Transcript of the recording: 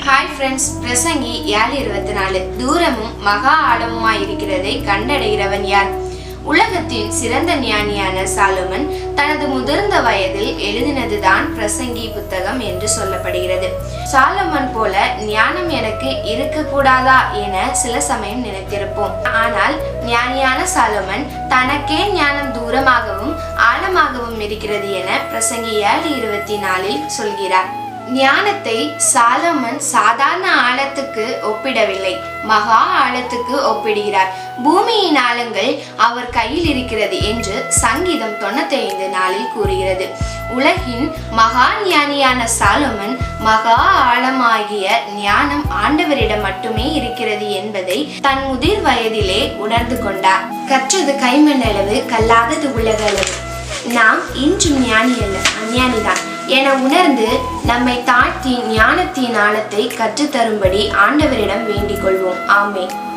hi friends பிரசங்கி ஏழு இருபத்தி நாலு தூரமும் மகா ஆழமுமாய் இருக்கிறதை கண்டடைகிறவன் யார் உலகத்தின் சிறந்த ஞானியான சாலமன் தனது முதிர்ந்த வயதில் எழுதினதுதான் பிரசங்கி புத்தகம் என்று சொல்லப்படுகிறது சாலமன் போல ஞானம் எனக்கு இருக்கக்கூடாதா என சில சமயம் நினைத்திருப்போம் ஆனால் ஞானியான சாலமன் தனக்கே ஞானம் தூரமாகவும் ஆழமாகவும் இருக்கிறது என பிரசங்கி ஏழு இருபத்தி நாலில் சொல்கிறார் ஞானத்தை சாலமன் சாதாரண ஆழத்துக்கு ஒப்பிடவில்லை மகா ஆழத்துக்கு ஒப்பிடுகிறார் பூமியின் ஆழங்கள் அவர் கையில் இருக்கிறது என்று சங்கீதம் தொண்ணூத்தி ஐந்து நாளில் கூறுகிறது உலகின் மகா ஞானியான சாலமன் மகா ஆழமாகிய ஞானம் ஆண்டவரிடம் மட்டுமே இருக்கிறது என்பதை தன் முதிர் வயதிலே உணர்ந்து கொண்டார் கற்றது கைமண்ணளவு கல்லாதது உலகளவு நாம் இன்றும் ஞானி அல்ல அஞ்ஞானிதான் என உணர்ந்து நம்மை தாழ்த்தி ஞானத்தின் ஆழத்தை கற்றுத்தரும்படி ஆண்டவரிடம் வேண்டிக் கொள்வோம் ஆமே